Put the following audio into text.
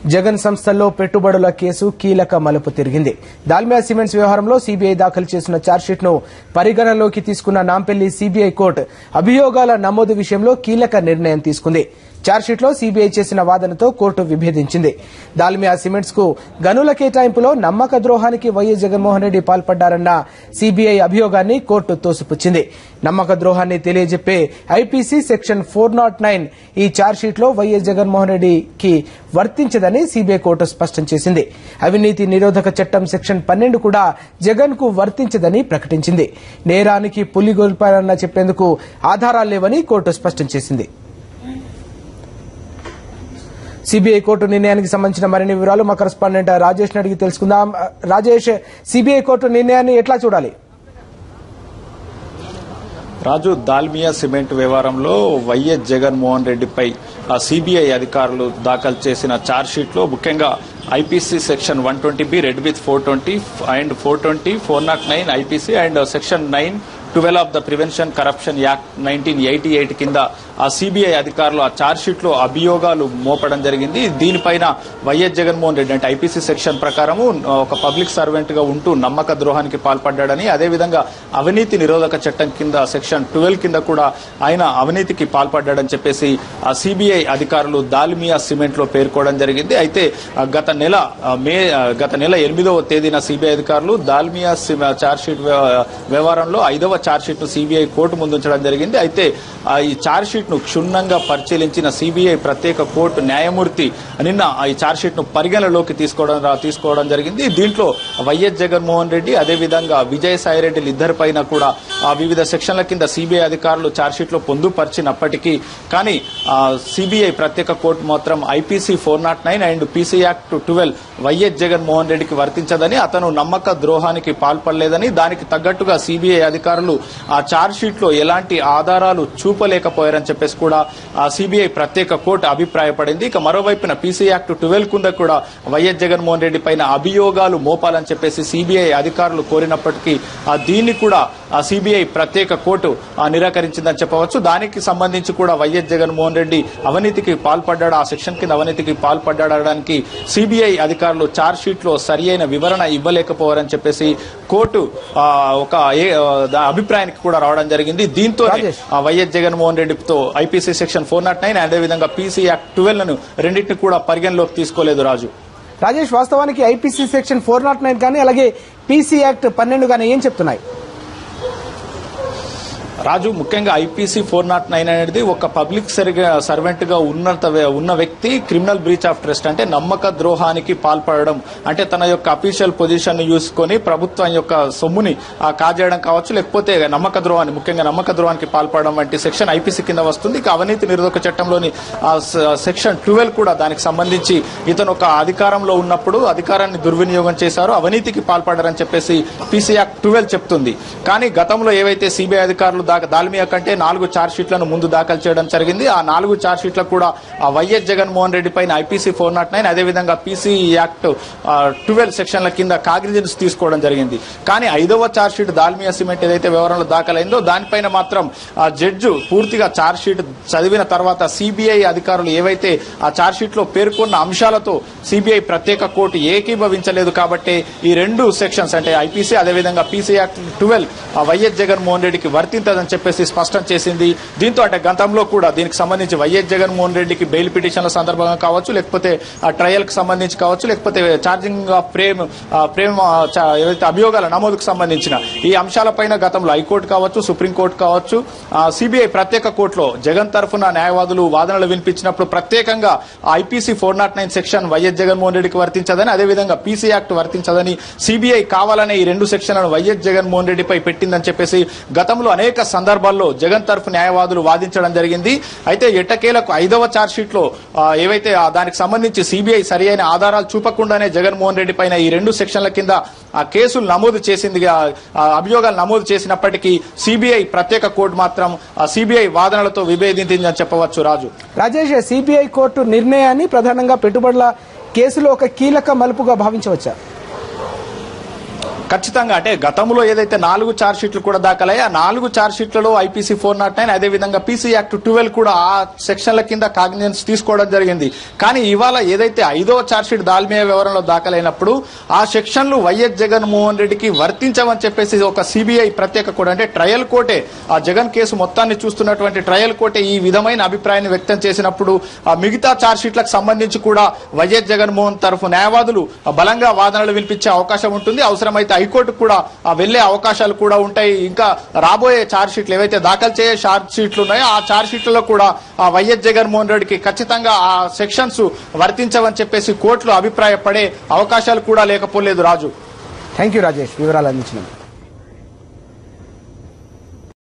జగన్ సంస్థల్లో పెట్టుబడుల కేసు కీలక మలుపు తిరిగింది దాల్మియా సిమెంట్స్ వ్యవహారంలో సీబీఐ దాఖలు చేసిన ఛార్జ్షీట్ ను పరిగణలోకి తీసుకున్న నాంపల్లి సీబీఐ కోర్టు అభియోగాల నమోదు విషయంలో కీలక నిర్ణయం తీసుకుంది ఛార్జ్షీట్ లో సీబీఐ చేసిన వాదనతో కోర్టు విభేదించింది దాల్మియా సిమెంట్స్ కు గనుల కేటాయింపులో నమ్మక ద్రోహానికి వైఎస్ జగన్మోహన్ రెడ్డి పాల్పడ్డారన్న సీబీఐ అభియోగాన్ని కోర్టు తోసిపుచ్చింది నమ్మక ద్రోహాన్ని తెలియజెప్పే IPC section four naught nine ఈ ఛార్జ్షీట్ లో వైఎస్ జగన్మోహన్ రెడ్డికి వర్తించదని సీబీఐ కోర్టు స్పష్టం చేసింది అవినీతి నిరోధక చట్టం సెక్షన్ పన్నెండు కూడా జగన్ కు వర్తించదని ప్రకటించింది నేరానికి పులిగొల్పారన్న చెప్పేందుకు ఆధారాలు లేవని కోర్టు స్పష్టం చేసింది సిబిఐ కోర్టు నిర్ణయానికి సంబంధించిన మరిన్ని వివరాలు మా కరెస్పాండెంట్ రాజేష్ అడిగి తెలుసుకుందాం రాజేష్ సిబిఐ కోర్టు నిర్ణయాన్ని ఎట్లా చూడాలి రాజు దాల్మియా సిమెంట్ వ్యవహారంలో వైఎస్ జగన్మోహన్ రెడ్డిపై ఆ సిబిఐ అధికారులు దాఖలు చేసిన ఛార్జ్షీట్లో ముఖ్యంగా IPC section one twenty B read with four twenty and four twenty four naught nine IPC and section nine twelve of the prevention corruption act nineteen eighty eight కింద ఆ సిబిఐ అధికారులు ఆ ఛార్జ్షీట్ లో అభియోగాలు మోపడం జరిగింది దీనిపైన వైఎస్ జగన్మోహన్ రెడ్డి అంటే IPC section ప్రకారము ఒక పబ్లిక్ సర్వెంట్ గా ఉంటూ నమ్మక ద్రోహానికి పాల్పడ్డాడని అదేవిధంగా అవినీతి నిరోధక చట్టం కింద సెక్షన్ ట్వెల్వ్ కింద కూడా ఆయన అవినీతికి పాల్పడ్డాడని చెప్పేసి ఆ సిబిఐ అధికారులు దాల్మియా సిమెంట్ లో పేర్కోవడం జరిగింది అయితే ఆ గత నెల ఆ మే ఆ గత నెల ఎనిమిదవ తేదీన సిబిఐ అధికారులు దాల్మియా ఛార్జ్షీట్ వ్యవహారంలో ఐదవ ఛార్జ్షీట్ ను సిబిఐ కోర్టు ముందు ఉంచడం జరిగింది అయితే ఆ ఈ ఛార్జ్షీట్ ను క్షుణ్ణంగా పరిశీలించిన సిబిఐ ప్రత్యేక కోర్టు న్యాయమూర్తి నిన్న ఈ ఛార్జ్షీట్ ను పరిగణలోకి తీసుకోవడం రా- తీసుకోవడం జరిగింది దీంట్లో వైఎస్ జగన్మోహన్ రెడ్డి అదేవిధంగా విజయసాయి రెడ్డిలు ఇద్దరిపైన కూడా ఆ వివిధ సెక్షన్ల కింద సిబిఐ అధికారులు ఛార్జ్షీట్ లో పొందుపరిచినప్పటికీ కానీ సిబిఐ ప్రత్యేక కోర్టు మాత్రం IPC four naught nine and PC act twelve YS Jaganmohan రెడ్డికి వర్తించదని అతను నమ్మక ద్రోహానికి పాల్పడలేదని దానికి తగ్గట్టుగా సిబిఐ అధికారులు ఆ ఛార్జ్ షీట్ లో ఎలాంటి ఆధారాలు చూపలేకపోయారని చెప్పేసి కూడా ఆ సిబిఐ ప్రత్యేక కోర్టు అభిప్రాయపడింది ఇక మరోవైపున పీసీ యాక్ట్ ట్వెల్వ్ కింద కూడా వైఎస్ జగన్మోహన్ రెడ్డి పైన అభియోగాలు మోపాలని చెప్పేసి సిబిఐ అధికారులు కోరినప్పటికీ ఆ దీన్ని కూడా ఆ సిబిఐ ప్రత్యేక కోర్టు ఆ నిరాకరించిందని చెప్పవచ్చు దానికి సంబంధించి కూడా వైఎస్ జగన్మోహన్ రెడ్డి అవినీతికి పాల్పడ్డాడు ఆ సెక్షన్ కింద అవినీతికి పాల్పడ్డాడడానికి సిబిఐ అధికారులు ఛార్జ్ షీట్ లో సరి అయిన వివరణ ఇవ్వలేకపోవారని చెప్పేసి కోర్టు ఆ, ఒక ఏ- ఆ, దా- అభిప్రాయానికి కూడా రావడం జరిగింది దీంతో రాజేష్. వైఎస్ జగన్మోహన్ రెడ్డితో IPC section four naught nine అదేవిధంగా పీసీ యాక్ట్ ట్వెల్వ్ ను రెండింటిని కూడా పరిగణలోకి తీసుకోలేదు రాజు రాజేష్ వాస్తవానికి IPC section four naught nine కానీ అలాగే పీసీ యాక్ట్ పన్నెండు కానీ ఏం చెప్తున్నాయి రాజు ముఖ్యంగా ఐపీసీ ఫోర్ నాట్ నైన్ అనేది ఒక పబ్లిక్ సర్వెంట్ గా ఉన్నంత ఉన్న వ్యక్తి క్రిమినల్ బ్రీచ్ ఆఫ్ ట్రస్ట్ అంటే నమ్మక ద్రోహానికి పాల్పడడం అంటే తన యొక్క అఫీషియల్ పొజిషన్ చూసుకొని ప్రభుత్వం యొక్క సొమ్ముని ఆ, కాజేయడం కావచ్చు లేకపోతే నమ్మక ద్రోహాన్ని ముఖ్యంగా నమ్మక ద్రోహానికి పాల్పడడం వంటి సెక్షన్ ఐపీసీ కింద వస్తుంది ఇక అవినీతి నిరోధక చట్టంలోని ఆ, స- సెక్షన్ ట్వెల్వ్ కూడా దానికి సంబంధించి ఇతను ఒక అధికారంలో ఉన్నప్పుడు అధికారాన్ని దుర్వినియోగం చేశారు అవినీతికి పాల్పడారని చెప్పేసి పీసీ యాక్ట్ ట్వెల్వ్ చెప్తుంది కానీ గతంలో ఏవైతే సిబిఐ అధికారులు దాకా దాల్మియా కంటే నాలుగు ఛార్జ్ షీట్లను ముందు దాఖలు చేయడం జరిగింది ఆ నాలుగు ఛార్జ్ షీట్లకు కూడా ఆ వైఎస్ జగన్మోహన్ రెడ్డి పైన ఐపీసీ ఫోర్ నాట్ నైన్ అదేవిధంగా పీసీ యాక్ట్ ట్వెల్వ్ సెక్షన్ల కింద కాగ్నిజెన్స్ తీసుకోవడం జరిగింది కానీ ఐదవ ఛార్జ్ షీట్ దాల్మియా సిమెంట్ ఏదైతే వివరంలో దాఖలైందో దానిపైన మాత్రం ఆ జడ్జు పూర్తిగా ఛార్జ్ షీట్ చదివిన తర్వాత సిబిఐ అధికారులు ఏవైతే ఆ ఛార్జ్ షీట్ లో పేర్కొన్న అంశాలతో సిబిఐ ప్రత్యేక కోర్టు ఏకీభవించలేదు కాబట్టి ఈ రెండు సెక్షన్స్ అంటే ఐపీసీ అదేవిధంగా PC act twelve YS Jaganmohan రెడ్డికి వర్తింతదని చెప్పేసి స్పష్టం చేసింది దీంతో అంటే గతంలో కూడా దీనికి సంబంధించి వైఎస్ జగన్మోహన్ రెడ్డికి బెయిల్ పిటిషన్ల సందర్భంగా కావచ్చు లేకపోతే ఆ ట్రయల్ కి సంబంధించి కావచ్చు లేకపోతే ఛార్జింగ్ ఆఫ్ ప్రేమ్ ఆ, ప్రేమ్ ఆ, చ- ఏవైతే అభియోగాల నమోదుకు సంబంధించిన ఈ అంశాలపైన గతంలో హైకోర్టు కావచ్చు సుప్రీంకోర్టు కావచ్చు సిబిఐ ప్రత్యేక కోర్టులో జగన్ తరఫున న్యాయవాదులు వాదనలు వినిపించినప్పుడు ప్రత్యేకంగా IPC four naught nine section YS Jaganmohan రెడ్డికి వర్తించదని అదేవిధంగా పీసీ యాక్ట్ వర్తించదని సిబిఐ కావాలనే ఈ రెండు సెక్షన్లను వైఎస్ జగన్మోహన్ రెడ్డిపై పెట్టిందని చెప్పేసి గతంలో అనేక సందర్భాల్లో జగన్ తరఫు న్యాయవాదులు వాదించడం జరిగింది అయితే ఎట్టకేలకు ఐదవ ఛార్జ్ షీట్ లో ఆ, ఏవైతే ఆ దానికి సంబంధించి సిబిఐ సరి అయిన ఆధారాలు చూపకుండానే జగన్మోహన్ రెడ్డి పైన ఈ రెండు సెక్షన్ల కింద ఆ కేసులు నమోదు చేసింది ఆ అభియోగాలు నమోదు చేసినప్పటికీ సిబిఐ ప్రత్యేక కోర్టు మాత్రం ఆ సిబిఐ వాదనలతో విభేదించిందని చెప్పవచ్చు రాజు రాజేష్ సిబిఐ కోర్టు నిర్ణయాన్ని ప్రధానంగా పెట్టుబడుల కేసులో ఒక కీలక మలుపుగా భావించవచ్చా ఖచ్చితంగా అంటే గతంలో ఏదైతే నాలుగు చార్జ్ షీట్లు కూడా దాఖలయ్యాయి ఆ నాలుగు చార్జ్ షీట్లలో ఐపీసీ ఫోర్ నాట్ నైన్ అదేవిధంగా పీసీ యాక్ట్ ట్వెల్వ్ కూడా ఆ సెక్షన్ల కింద కాగ్నిజెన్స్ తీసుకోవడం జరిగింది కానీ ఇవాళ ఏదైతే ఐదో చార్జ్ షీట్ దాల్మియా వివరంలో దాఖలైనప్పుడు ఆ సెక్షన్లు వైఎస్ జగన్మోహన్ రెడ్డికి వర్తించవని చెప్పేసి ఒక సిబిఐ ప్రత్యేక కోర్టు అంటే ట్రయల్ కోర్టే ఆ జగన్ కేసు మొత్తాన్ని చూస్తున్నటువంటి ట్రయల్ కోర్టే ఈ విధమైన అభిప్రాయాన్ని వ్యక్తం చేసినప్పుడు ఆ మిగతా చార్జ్ షీట్లకు సంబంధించి కూడా వైఎస్ జగన్మోహన్ తరఫు న్యాయవాదులు ఆ బలంగా వాదనలు వినిపించే అవకాశం ఉంటుంది అవసరమైతే హైకోర్టు కూడా ఆ వెళ్లే అవకాశాలు కూడా ఉంటాయి ఇంకా రాబోయే చార్జ్ షీట్లు ఏవైతే దాఖలు చేసే చార్జ్ షీట్లు ఉన్నాయో ఆ చార్జ్ షీట్లలో కూడా ఆ వైఎస్ జగన్మోహన్ రెడ్డికి ఖచ్చితంగా ఆ సెక్షన్స్ వర్తించవని చెప్పేసి కోర్టులు అభిప్రాయపడే అవకాశాలు కూడా లేకపోలేదు రాజు థ్యాంక్ యూ రాజేష్ వివరాలు అందించినందుకు